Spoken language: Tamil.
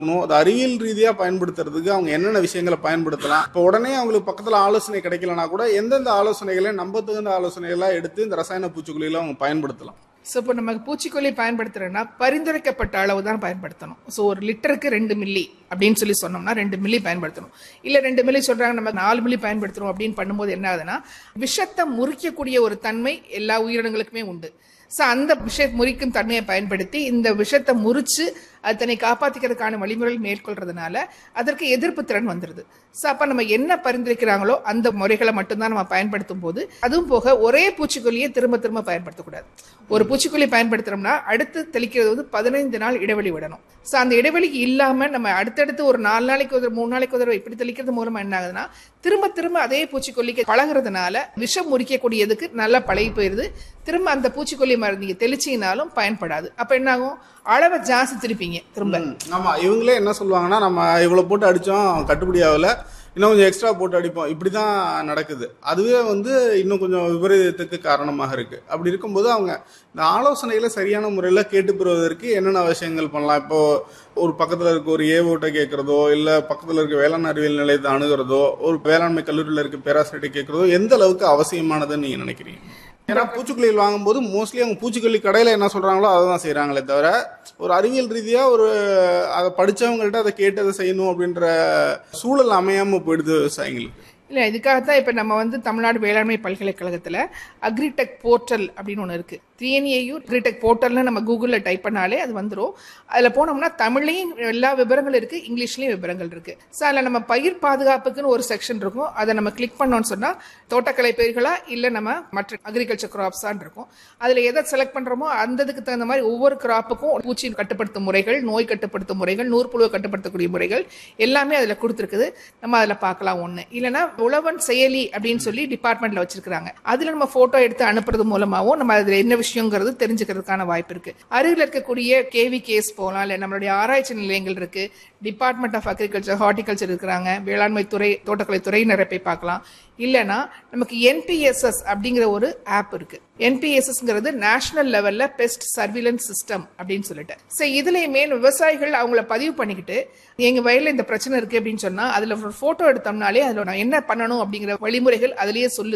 இருக்கணும். அது அறிவியல் ரீதியா பயன்படுத்துறதுக்கு அவங்க என்னென்ன விஷயங்களை பயன்படுத்தலாம் இப்போ உடனே அவங்களுக்கு பக்கத்துல ஆலோசனை கிடைக்கலனா கூட எந்தெந்த ஆலோசனைகளை நம்ப தகுந்த ஆலோசனைகளா எடுத்து இந்த ரசாயன பூச்சிக்கொல்லிகளை அவங்க பயன்படுத்தலாம் ஸோ இப்போ நம்ம பூச்சிக்கொல்லி பயன்படுத்துறோம்னா பரிந்துரைக்கப்பட்ட அளவு தான் பயன்படுத்தணும் ஸோ ஒரு லிட்டருக்கு ரெண்டு மில்லி அப்படின்னு சொல்லி சொன்னோம்னா ரெண்டு மில்லி பயன்படுத்தணும் இல்லை ரெண்டு மில்லி சொல்றாங்க நம்ம நாலு மில்லி பயன்படுத்துறோம் அப்படின்னு பண்ணும்போது என்ன ஆகுதுன்னா விஷத்தை முறிக்கக்கூடிய ஒரு தன்மை எல்லா உயிரினங்களுக்குமே உண்டு ஸோ அந்த விஷ முறிக்கும் தன்மையை பயன்படுத்தி இந்த விஷத்தை முறிச்சு அது தன்னை காப்பாற்றிக்கிறதுக்கான வழிமுறைகள் மேற்கொள்றதுனால அதற்கு எதிர்ப்பு திறன் வந்துடுது ஸோ அப்போ நம்ம என்ன பரிந்துரைக்கிறாங்களோ அந்த முறைகளை மட்டும்தான் நம்ம பயன்படுத்தும் போது அதுவும் போக ஒரே பூச்சிக்கொல்லியை திரும்ப திரும்ப பயன்படுத்தக்கூடாது ஒரு பூச்சிக்கொல்லி பயன்படுத்துறோம்னா அடுத்து தெளிக்கிறது வந்து பதினைந்து நாள் இடைவெளி விடணும் ஸோ அந்த இடைவெளிக்கு இல்லாம நம்ம அடுத்தடுத்து ஒரு நாலு நாளைக்கு ஒரு மூணு நாளைக்கு ஒரு தடவை இப்படி தெளிக்கிறது மூலமா என்ன ஆகுதுன்னா திரும்ப திரும்ப அதே பூச்சிக்கொல்லிக்கு பழகுறதுனால விஷம் முறிக்கக்கூடியதுக்கு நல்லா பழகி போயிருது திரும்ப அந்த பூச்சிக்கொல்லி மருந்து நீங்க தெளிச்சீங்கனாலும் பயன்படாது அப்ப என்ன ஆகும் அளவை ஜாஸ்தி திருப்பீங்க திரும்ப ஆமா இவங்களே என்ன சொல்லுவாங்கன்னா நம்ம இவ்வளவு போட்டு அடிச்சோம் கட்டுப்படி ஆகல இன்னும் கொஞ்சம் எக்ஸ்ட்ரா போட்டு அடிப்போம் இப்படிதான் நடக்குது அதுவே வந்து இன்னும் கொஞ்சம் விபரீதத்துக்கு காரணமாக இருக்கு அப்படி இருக்கும்போது அவங்க இந்த ஆலோசனைகளை சரியான முறையில் கேட்டு பெறுவதற்கு என்னென்ன விஷயங்கள் பண்ணலாம் இப்போ ஒரு பக்கத்தில் இருக்க ஒரு ஏவோட்ட கேட்கறதோ இல்லை பக்கத்தில் இருக்க வேளாண் அறிவியல் நிலையத்தை அணுகிறதோ ஒரு வேளாண்மை கல்லூரியில் இருக்க பேராசிரியர் கேட்கறதோ எந்த அளவுக்கு அவசியமானதுன்னு நீங்க நினைக்கிறீங்க ஏன்னா பூச்சிக்கொல்லிகள் வாங்கும்போது மோஸ்ட்லி அவங்க பூச்சிக்கொல்லி கடையில் என்ன சொல்றாங்களோ அதை தான் செய்கிறாங்களே தவிர ஒரு அறிவியல் ரீதியாக ஒரு அதை படித்தவங்கள்ட்ட அதை கேட்டு அதை செய்யணும் அப்படின்ற சூழல் அமையாமல் போயிடுது விவசாயிங்களுக்கு இல்ல இதுக்காகத்தான் இப்ப நம்ம வந்து தமிழ்நாடு வேளாண்மை பல்கலைக்கழகத்துல அக்ரிடெக் போர்ட்டல் அப்படின்னு ஒண்ணு இருக்கு டிஎன்ஏயு அக்ரிடெக் போர்ட்டல்னு நம்ம கூகுள்ல டைப் பண்ணாலே அது வந்துரும் அதுல போனோம்னா தமிழ்லையும் எல்லா விவரங்கள் இருக்கு இங்கிலீஷ்லயும் விவரங்கள் இருக்கு ஸோ அதுல நம்ம பயிர் பாதுகாப்புக்குன்னு ஒரு செக்ஷன் இருக்கும் அதை நம்ம கிளிக் பண்ணோம்னு சொன்னா தோட்டக்கலை பயிர்களா இல்ல நம்ம மற்ற அக்ரிகல்ச்சர் கிராப்ஸான் இருக்கும் அதுல எதை செலக்ட் பண்றோமோ அந்த இதுக்கு தகுந்த மாதிரி ஒவ்வொரு கிராப்புக்கும் பூச்சி கட்டுப்படுத்தும் முறைகள் நோய் கட்டுப்படுத்தும் முறைகள் நூற்புழுவை கட்டுப்படுத்தக்கூடிய முறைகள் எல்லாமே அதுல கொடுத்துருக்குது நம்ம அதுல பார்க்கலாம் ஒண்ணு இல்லைன்னா உழவன் செயலி அப்படின்னு சொல்லி டிபார்ட்மெண்ட்ல வச்சிருக்காங்க அதுல நம்ம போட்டோ எடுத்து அனுப்புறது மூலமாவும் நம்ம அதுல என்ன விஷயங்கிறது தெரிஞ்சுக்கிறதுக்கான வாய்ப்பு இருக்கு அருகில் இருக்கக்கூடிய கேவி கேஸ் போகலாம் இல்ல நம்மளுடைய ஆராய்ச்சி நிலையங்கள் இருக்கு டிபார்ட்மெண்ட் ஆஃப் அக்ரிகல்ச்சர் ஹார்டிகல்ச்சர் இருக்கிறாங்க வேளாண்மை துறை தோட்டக்கலை துறையினரை போய் பார்க்கலாம் இல்லைன்னா நமக்கு என்பிஎஸ்எஸ் அப்படிங்கிற ஒரு ஆப் இருக்கு என்பிஎஸ்எஸ்ங்கிறது நேஷனல் லெவல்ல பெஸ்ட் சர்வீலன்ஸ் சிஸ்டம் அப்படின்னு சொல்லிட்டு ஸோ இதுலயுமே விவசாயிகள் அவங்கள பதிவு பண்ணிக்கிட்டு எங்க வயல்ல இந்த பிரச்சனை இருக்கு அப்படின்னு சொன்னா அதுல ஒரு போட்டோ எடுத்தோம்னாலே அதுல நான் என்ன பண்ணணும் அப்படிங்கிற வழிமுறைகள் அதுலயே சொல்லுது